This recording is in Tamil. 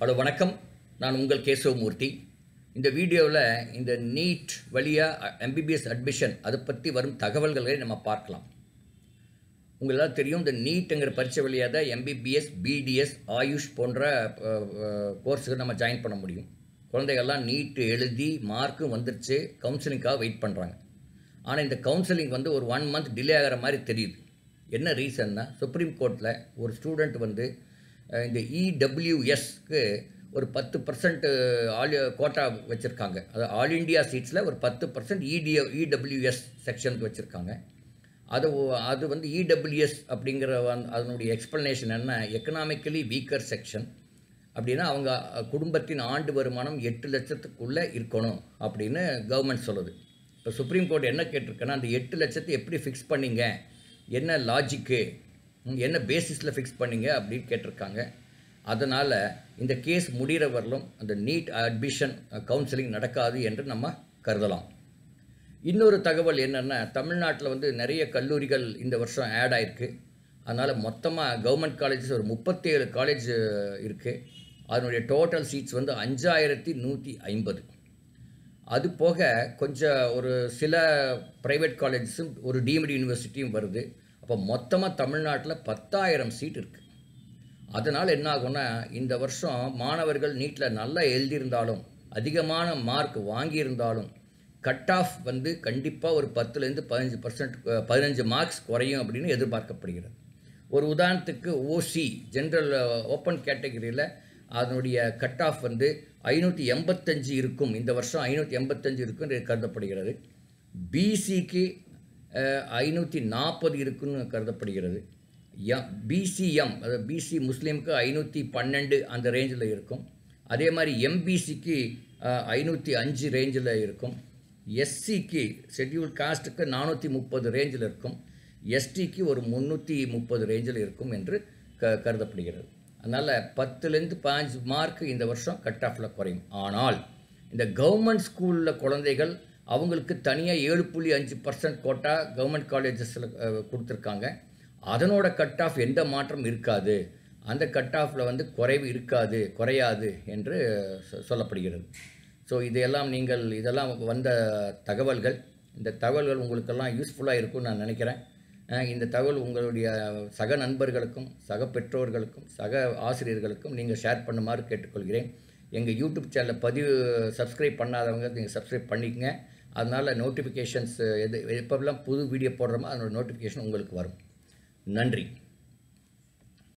ஹலோ வணக்கம் நான் உங்கள் கேசவமூர்த்தி இந்த வீடியோவில் இந்த நீட் வழியாக எம்பிபிஎஸ் அட்மிஷன் அதை பற்றி வரும் தகவல்களை நம்ம பார்க்கலாம் உங்களால் தெரியும் இந்த நீட்டுங்கிற பரீட்சை வழியாக தான் எம்பிபிஎஸ் பிடிஎஸ் ஆயுஷ் போன்ற கோர்ஸுக்கு நம்ம ஜாயின் பண்ண முடியும் குழந்தைகள்லாம் நீட் எழுதி மார்க்கும் வந்துருச்சு கவுன்சிலிங்காக வெயிட் பண்ணுறாங்க ஆனால் இந்த கவுன்சிலிங் வந்து ஒரு ஒன் மந்த் டிலே ஆகிற மாதிரி தெரியுது என்ன ரீசன்னா சுப்ரீம் கோர்ட்டில் ஒரு ஸ்டூடெண்ட் வந்து அஹ், இந்த இடபிள்யூஎஸ்க்கு ஒரு பத்து பர்சன்ட் ஆல் கோட்டா வச்சுருக்காங்க அது ஆல் இண்டியா சீட்ஸில் ஒரு பத்து பர்சன்ட் இடி இடபிள்யூஎஸ் செக்ஷனுக்கு வச்சுருக்காங்க அது ஒ- அது வந்து இடபிள்யூஎஸ் அப்படிங்கிற வந்து அதனுடைய எக்ஸ்ப்ளனேஷன் என்ன எக்கனாமிக்கலி வீக்கர் செக்ஷன் அப்படின்னா அவங்க அஹ், குடும்பத்தின் ஆண்டு வருமானம் எட்டு லட்சத்துக்குள்ளே இருக்கணும் அப்படின்னு கவர்மெண்ட் சொல்லுது இப்போ சுப்ரீம் கோர்ட் என்ன கேட்டிருக்குன்னா அந்த எட்டு லட்சத்தை எப்படி ஃபிக்ஸ் பண்ணீங்க என்ன லாஜிக்கு என்ன பேசிஸில் ஃபிக்ஸ் பண்ணீங்க அப்படின்னு கேட்டிருக்காங்க அதனால் இந்த கேஸ் முடிகிற வரலும் அந்த நீட் அட்மிஷன் கவுன்சிலிங் நடக்காது என்று நம்ம கருதலாம் இன்னொரு தகவல் என்னென்னா தமிழ்நாட்டில் வந்து நிறைய கல்லூரிகள் இந்த வருஷம் ஆட் ஆயிருக்கு அதனால் மொத்தமாக கவர்மெண்ட் காலேஜஸ் ஒரு முப்பத்தேழு காலேஜ் இருக்குது அதனுடைய டோட்டல் சீட்ஸ் வந்து அஞ்சாயிரத்தி நூற்றி ஐம்பது அது போக கொஞ்சம் ஒரு சில ப்ரைவேட் காலேஜஸும் ஒரு டீம்டு யூனிவர்சிட்டியும் வருது அப்போ மொத்தமாக தமிழ்நாட்டில் பத்தாயிரம் சீட் இருக்குது அதனால் என்ன ஆகும்னா இந்த வருஷம் மாணவர்கள் நீட்டில் நல்லா எழுதியிருந்தாலும் அதிகமான மார்க் வாங்கியிருந்தாலும் கட் ஆஃப் வந்து கண்டிப்பாக ஒரு பத்துலேருந்து பதினஞ்சு பர்சன்ட் பதினஞ்சு மார்க்ஸ் குறையும் அப்படின்னு எதிர்பார்க்கப்படுகிறது ஒரு உதாரணத்துக்கு ஓசி ஜென்ரல் ஓப்பன் கேட்டகரியில் அதனுடைய கட் ஆஃப் வந்து ஐநூற்றி எண்பத்தஞ்சு இருக்கும் இந்த வருஷம் ஐநூற்றி எண்பத்தஞ்சு இருக்கும் என்று கருதப்படுகிறது பிசிக்கு ஐநூற்றி நாற்பது இருக்குன்னு கருதப்படுகிறது எம் பிசிஎம் அதாவது பிசி முஸ்லீமுக்கு ஐநூற்றி பன்னெண்டு அந்த ரேஞ்சில் இருக்கும் அதே மாதிரி எம்பிசிக்கு ஐநூற்றி அஞ்சு ரேஞ்சில் இருக்கும் எஸ்சிக்கு ஷெட்யூல் காஸ்ட்டுக்கு நானூற்றி முப்பது ரேஞ்சில் இருக்கும் எஸ்டிக்கு ஒரு முந்நூற்றி முப்பது ரேஞ்சில் இருக்கும் என்று க கருதப்படுகிறது அதனால் பத்துலேருந்து பாஞ்சு மார்க் இந்த வருஷம் கட் ஆஃபில் குறையும் ஆனால் இந்த கவர்மெண்ட் ஸ்கூலில் குழந்தைகள் அவங்களுக்கு தனியாக ஏழு புள்ளி அஞ்சு பர்சன்ட் கோட்டா கவர்மெண்ட் காலேஜஸில் கொடுத்துருக்காங்க அதனோட கட் ஆஃப் எந்த மாற்றம் இருக்காது அந்த கட் ஆஃபில் வந்து குறைவு இருக்காது குறையாது என்று சொ- சொல்லப்படுகிறது ஸோ இதையெல்லாம் நீங்கள் இதெல்லாம் வந்த தகவல்கள் இந்த தகவல்கள் உங்களுக்கெல்லாம் யூஸ்ஃபுல்லாக இருக்கும்னு நான் நினைக்கிறேன் அஹ் இந்த தகவல் உங்களுடைய சக நண்பர்களுக்கும் சக பெற்றோர்களுக்கும் சக ஆசிரியர்களுக்கும் நீங்கள் ஷேர் பண்ணுமாறு கேட்டுக்கொள்கிறேன் எங்கள் யூடியூப் சேனலை பதிவு சப்ஸ்கிரைப் பண்ணாதவங்க நீங்கள் சப்ஸ்கிரைப் பண்ணிக்கங்க அதனால் நோட்டிஃபிகேஷன்ஸ் எது எப்போல்லாம் புது வீடியோ போடுறோமோ அதனோட நோட்டிஃபிகேஷன் உங்களுக்கு வரும் நன்றி